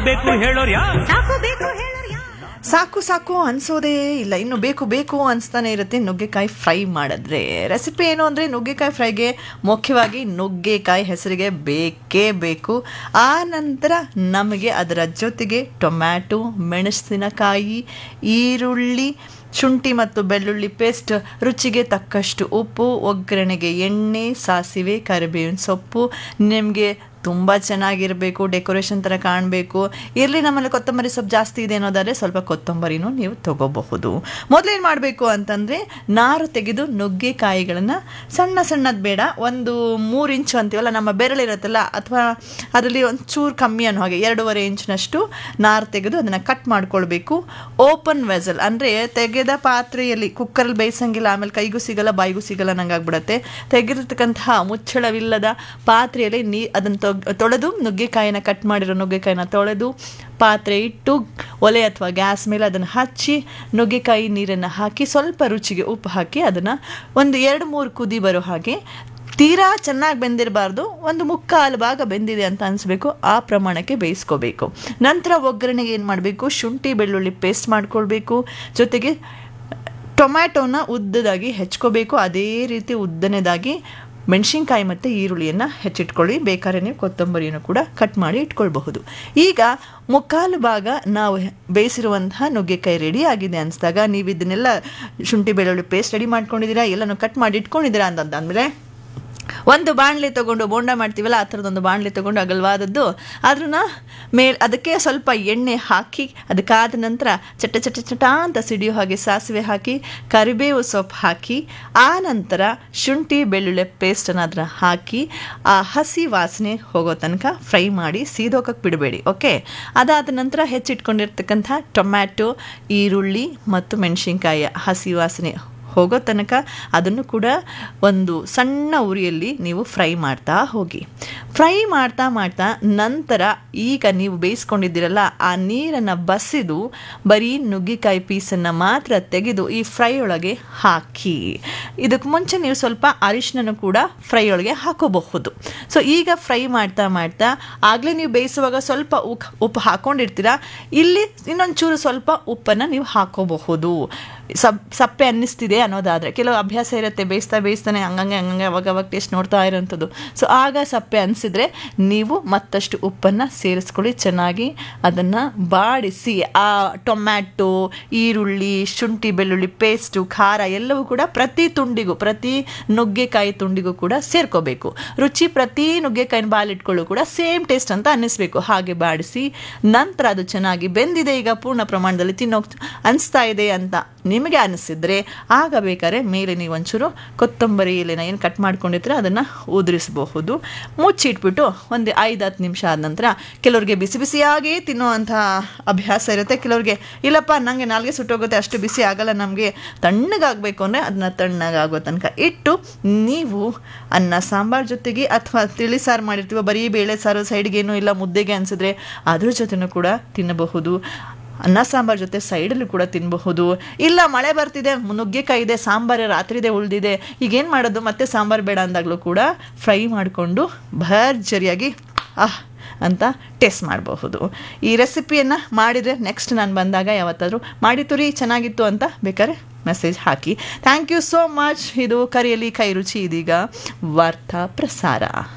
ಬೇಕು ಹೇಳೋರ್ ಯಾರು ಸಾಕು ಬೇಕು ಹೇಳೋರು ಯಾರು? ಸಾಕು ಸಾಕು ಅನ್ಸೋದೇ ಇಲ್ಲ ಇನ್ನು ಬೇಕು ಬೇಕು ಅನಿಸ್ತಾನೆ ಇರುತ್ತೆ ನುಗ್ಗೆಕಾಯಿ ಫ್ರೈ ಮಾಡಿದ್ರೆ ರೆಸಿಪಿ ಏನು ಅಂದರೆ ನುಗ್ಗೆಕಾಯಿ ಫ್ರೈಗೆ ಮುಖ್ಯವಾಗಿ ನುಗ್ಗೆಕಾಯಿ ಹೆಸರಿಗೆ ಬೇಕೇ ಬೇಕು ಆ ನಂತರ ನಮಗೆ ಅದರ ಜೊತೆಗೆ ಟೊಮ್ಯಾಟೊ ಮೆಣಸಿನಕಾಯಿ ಈರುಳ್ಳಿ ಶುಂಠಿ ಮತ್ತು ಬೆಳ್ಳುಳ್ಳಿ ಪೇಸ್ಟ್ ರುಚಿಗೆ ತಕ್ಕಷ್ಟು ಉಪ್ಪು ಒಗ್ಗರಣೆಗೆ ಎಣ್ಣೆ ಸಾಸಿವೆ ಕರಿಬೇವಿನ ಸೊಪ್ಪು ನಿಮಗೆ ತುಂಬ ಚೆನ್ನಾಗಿರಬೇಕು ಡೆಕೋರೇಷನ್ ಥರ ಕಾಣಬೇಕು ಇರಲಿ ನಮ್ಮಲ್ಲಿ ಕೊತ್ತಂಬರಿ ಸೊಪ್ಪು ಜಾಸ್ತಿ ಇದೆ ಅನ್ನೋದಾದರೆ ಸ್ವಲ್ಪ ಕೊತ್ತಂಬರಿನೂ ನೀವು ತಗೋಬಹುದು ಮೊದಲೇನು ಮಾಡಬೇಕು ಅಂತಂದರೆ ನಾರು ತೆಗೆದು ನುಗ್ಗೆಕಾಯಿಗಳನ್ನು ಸಣ್ಣ ಸಣ್ಣದು ಬೇಡ ಒಂದು ಮೂರು ಇಂಚು ಅಂತೀವಲ್ಲ ನಮ್ಮ ಬೆರಳಿರುತ್ತಲ್ಲ ಅಥವಾ ಅದರಲ್ಲಿ ಒಂದು ಚೂರು ಕಮ್ಮಿ ಅನ್ನೋ ಹಾಗೆ ಎರಡೂವರೆ ಇಂಚಿನಷ್ಟು ನಾರು ತೆಗೆದು ಅದನ್ನು ಕಟ್ ಮಾಡ್ಕೊಳ್ಬೇಕು ಓಪನ್ ವೆಸಲ್ ಅಂದರೆ ತೆಗೆದ ಪಾತ್ರೆಯಲ್ಲಿ ಕುಕ್ಕರಲ್ಲಿ ಬೇಯಿಸಂಗಿಲ್ಲ ಆಮೇಲೆ ಕೈಗೂ ಸಿಗಲ್ಲ ಬಾಯಿಗೂ ಸಿಗಲ್ಲ ನಂಗಾಗ್ಬಿಡತ್ತೆ ತೆಗೆದಿರ್ತಕ್ಕಂತಹ ಮುಚ್ಚಳವಿಲ್ಲದ ಪಾತ್ರೆಯಲ್ಲಿ ನೀ ಅದನ್ನು ತೊಗ್ ತೊಳೆದು ನುಗ್ಗೆಕಾಯಿನ ಕಟ್ ಮಾಡಿರೋ ನುಗ್ಗೆಕಾಯಿನ ತೊಳೆದು ಪಾತ್ರೆ ಇಟ್ಟು ಒಲೆ ಅಥವಾ ಗ್ಯಾಸ್ ಮೇಲೆ ಅದನ್ನು ಹಚ್ಚಿ ನುಗ್ಗೆಕಾಯಿ ನೀರನ್ನು ಹಾಕಿ ಸ್ವಲ್ಪ ರುಚಿಗೆ ಉಪ್ಪು ಹಾಕಿ ಅದನ್ನು ಒಂದು ಎರಡು ಮೂರು ಕುದಿ ಬರೋ ಹಾಗೆ ತೀರಾ ಚೆನ್ನಾಗಿ ಬೆಂದಿರಬಾರ್ದು ಒಂದು ಮುಕ್ಕಾಲು ಭಾಗ ಬೆಂದಿದೆ ಅಂತ ಅನಿಸ್ಬೇಕು ಆ ಪ್ರಮಾಣಕ್ಕೆ ಬೇಯಿಸ್ಕೋಬೇಕು ನಂತರ ಒಗ್ಗರಣೆಗೆ ಏನು ಮಾಡಬೇಕು ಶುಂಠಿ ಬೆಳ್ಳುಳ್ಳಿ ಪೇಸ್ಟ್ ಮಾಡ್ಕೊಳ್ಬೇಕು ಜೊತೆಗೆ ಟೊಮ್ಯಾಟೋನ ಉದ್ದದಾಗಿ ಹೆಚ್ಕೋಬೇಕು ಅದೇ ರೀತಿ ಉದ್ದನೇದಾಗಿ ಮೆಣಸಿನ್ಕಾಯಿ ಮತ್ತು ಈರುಳ್ಳಿಯನ್ನು ಹೆಚ್ಚಿಟ್ಕೊಳ್ಳಿ ಬೇಕಾದ್ರೆ ನೀವು ಕೊತ್ತಂಬರಿಯನ್ನು ಕೂಡ ಕಟ್ ಮಾಡಿ ಇಟ್ಕೊಳ್ಬಹುದು ಈಗ ಮುಕ್ಕಾಲು ಭಾಗ ನಾವು ಬೇಯಿಸಿರುವಂತಹ ನುಗ್ಗೆಕಾಯಿ ರೆಡಿ ಆಗಿದೆ ಅನಿಸಿದಾಗ ನೀವು ಇದನ್ನೆಲ್ಲ ಶುಂಠಿ ಬೆಳ್ಳುಳ್ಳಿ ಪೇಸ್ಟ್ ರೆಡಿ ಮಾಡ್ಕೊಂಡಿದ್ದೀರಾ ಎಲ್ಲನೂ ಕಟ್ ಮಾಡಿ ಇಟ್ಕೊಂಡಿದ್ದೀರಾ ಅಂತಂದಾದ್ಮೇಲೆ ಒಂದು ಬಾಣಲೆ ತೊಗೊಂಡು ಬೋಂಡ ಮಾಡ್ತೀವಲ್ಲ ಆ ಥರದೊಂದು ಬಾಣಲೆ ತೊಗೊಂಡು ಅಗಲವಾದದ್ದು ಅದನ್ನ ಮೇಲ್ ಅದಕ್ಕೆ ಸ್ವಲ್ಪ ಎಣ್ಣೆ ಹಾಕಿ ಅದಕ್ಕಾದ ನಂತರ ಚಟ ಚಟ ಚಟ ಅಂತ ಸಿಡಿಯೋ ಹಾಗೆ ಸಾಸಿವೆ ಹಾಕಿ ಕರಿಬೇವು ಸೊಪ್ಪು ಹಾಕಿ ಆ ನಂತರ ಶುಂಠಿ ಬೆಳ್ಳುಳ್ಳಿ ಪೇಸ್ಟನ್ನು ಅದನ್ನ ಹಾಕಿ ಆ ಹಸಿ ವಾಸನೆ ಹೋಗೋ ತನಕ ಫ್ರೈ ಮಾಡಿ ಸೀದೋಕಕ್ಕೆ ಬಿಡಬೇಡಿ ಓಕೆ ಅದಾದ ನಂತರ ಹೆಚ್ಚಿಟ್ಕೊಂಡಿರ್ತಕ್ಕಂಥ ಟೊಮ್ಯಾಟೊ ಈರುಳ್ಳಿ ಮತ್ತು ಮೆಣಸಿನ್ಕಾಯಿಯ ಹಸಿ ವಾಸನೆ ಹೋಗೋ ತನಕ ಅದನ್ನು ಕೂಡ ಒಂದು ಸಣ್ಣ ಉರಿಯಲ್ಲಿ ನೀವು ಫ್ರೈ ಮಾಡ್ತಾ ಹೋಗಿ ಫ್ರೈ ಮಾಡ್ತಾ ಮಾಡ್ತಾ ನಂತರ ಈಗ ನೀವು ಬೇಯಿಸ್ಕೊಂಡಿದ್ದೀರಲ್ಲ ಆ ನೀರನ್ನು ಬಸಿದು ಬರೀ ನುಗ್ಗಿಕಾಯಿ ಪೀಸನ್ನು ಮಾತ್ರ ತೆಗೆದು ಈ ಫ್ರೈ ಒಳಗೆ ಹಾಕಿ ಇದಕ್ಕೆ ಮುಂಚೆ ನೀವು ಸ್ವಲ್ಪ ಅರಿಶಿನನ್ನು ಕೂಡ ಫ್ರೈ ಒಳಗೆ ಹಾಕೋಬಹುದು ಸೊ ಈಗ ಫ್ರೈ ಮಾಡ್ತಾ ಮಾಡ್ತಾ ಆಗಲೇ ನೀವು ಬೇಯಿಸುವಾಗ ಸ್ವಲ್ಪ ಉಕ್ ಉಪ್ಪು ಹಾಕ್ಕೊಂಡಿರ್ತೀರ ಇಲ್ಲಿ ಇನ್ನೊಂದು ಚೂರು ಸ್ವಲ್ಪ ಉಪ್ಪನ್ನು ನೀವು ಹಾಕೋಬಹುದು ಸಪ್ ಸಪ್ಪೆ ಅನ್ನಿಸ್ತಿದೆ ಅನ್ನೋದಾದರೆ ಕೆಲವು ಅಭ್ಯಾಸ ಇರುತ್ತೆ ಬೇಯಿಸ್ತಾ ಬೇಯಿಸ್ತಾನೆ ಹಂಗಂಗೆ ಹಂಗಂಗೆ ಅವಾಗ ಅವಾಗ ಟೇಸ್ಟ್ ನೋಡ್ತಾ ಇರೋಂಥದ್ದು ಸೊ ಆಗ ಸಪ್ಪೆ ಅನಿಸಿದ್ರೆ ನೀವು ಮತ್ತಷ್ಟು ಉಪ್ಪನ್ನು ಸೇರಿಸ್ಕೊಳ್ಳಿ ಚೆನ್ನಾಗಿ ಅದನ್ನು ಬಾಡಿಸಿ ಆ ಟೊಮ್ಯಾಟೊ ಈರುಳ್ಳಿ ಶುಂಠಿ ಬೆಳ್ಳುಳ್ಳಿ ಪೇಸ್ಟು ಖಾರ ಎಲ್ಲವೂ ಕೂಡ ಪ್ರತಿ ತುಂಡಿಗೂ ಪ್ರತಿ ನುಗ್ಗೆಕಾಯಿ ತುಂಡಿಗೂ ಕೂಡ ಸೇರ್ಕೋಬೇಕು ರುಚಿ ಪ್ರತಿ ನುಗ್ಗೆಕಾಯಿನ ಬಾಲಿಟ್ಕೊಳ್ಳು ಕೂಡ ಸೇಮ್ ಟೇಸ್ಟ್ ಅಂತ ಅನ್ನಿಸ್ಬೇಕು ಹಾಗೆ ಬಾಡಿಸಿ ನಂತರ ಅದು ಚೆನ್ನಾಗಿ ಬೆಂದಿದೆ ಈಗ ಪೂರ್ಣ ಪ್ರಮಾಣದಲ್ಲಿ ತಿನ್ನೋ ಅನಿಸ್ತಾ ಇದೆ ಅಂತ ನಿಮಗೆ ಅನಿಸಿದ್ರೆ ಆಗ ಬೇಕಾದ್ರೆ ಮೇಲೆ ನೀವು ಒಂಚೂರು ಕೊತ್ತಂಬರಿ ಎಲೆನ ಏನು ಕಟ್ ಮಾಡ್ಕೊಂಡಿದ್ರೆ ಅದನ್ನು ಉದುರಿಸಬಹುದು ಮುಚ್ಚಿಟ್ಬಿಟ್ಟು ಒಂದು ಐದು ಹತ್ತು ನಿಮಿಷ ಆದ ನಂತರ ಕೆಲವ್ರಿಗೆ ಬಿಸಿ ಬಿಸಿಯಾಗಿ ತಿನ್ನುವಂಥ ಅಭ್ಯಾಸ ಇರುತ್ತೆ ಕೆಲವ್ರಿಗೆ ಇಲ್ಲಪ್ಪ ನನಗೆ ನಾಲ್ಗೆ ಸುಟ್ಟೋಗುತ್ತೆ ಅಷ್ಟು ಬಿಸಿ ಆಗಲ್ಲ ನಮಗೆ ತಣ್ಣಗಾಗಬೇಕು ಅಂದರೆ ಅದನ್ನ ತಣ್ಣಗಾಗೋ ತನಕ ಇಟ್ಟು ನೀವು ಅನ್ನ ಸಾಂಬಾರ್ ಜೊತೆಗೆ ಅಥವಾ ತಿಳಿ ಸಾರು ಮಾಡಿರ್ತೀವ ಬರೀ ಬೇಳೆ ಸಾರು ಸೈಡ್ಗೆ ಏನೂ ಇಲ್ಲ ಮುದ್ದೆಗೆ ಅನಿಸಿದ್ರೆ ಅದ್ರ ಜೊತೆನೂ ಕೂಡ ತಿನ್ನಬಹುದು ಅನ್ನ ಸಾಂಬಾರ್ ಜೊತೆ ಸೈಡಲ್ಲೂ ಕೂಡ ತಿನ್ನಬಹುದು ಇಲ್ಲ ಮಳೆ ಬರ್ತಿದೆ ನುಗ್ಗೆಕಾಯಿ ಇದೆ ಸಾಂಬಾರು ರಾತ್ರಿದೆ ಉಳಿದಿದೆ ಈಗೇನು ಮಾಡೋದು ಮತ್ತೆ ಸಾಂಬಾರು ಬೇಡ ಅಂದಾಗಲೂ ಕೂಡ ಫ್ರೈ ಮಾಡಿಕೊಂಡು ಭರ್ಜರಿಯಾಗಿ ಆಹ್ ಅಂತ ಟೇಸ್ಟ್ ಮಾಡಬಹುದು ಈ ರೆಸಿಪಿಯನ್ನು ಮಾಡಿದರೆ ನೆಕ್ಸ್ಟ್ ನಾನು ಬಂದಾಗ ಯಾವತ್ತಾದರೂ ಮಾಡಿತು ರೀ ಚೆನ್ನಾಗಿತ್ತು ಅಂತ ಬೇಕಾದ್ರೆ ಮೆಸೇಜ್ ಹಾಕಿ ಥ್ಯಾಂಕ್ ಯು ಸೋ ಮಚ್ ಇದು ಕರಿಯಲಿ ಕೈ ರುಚಿ ಇದೀಗ ವಾರ್ತಾ ಪ್ರಸಾರ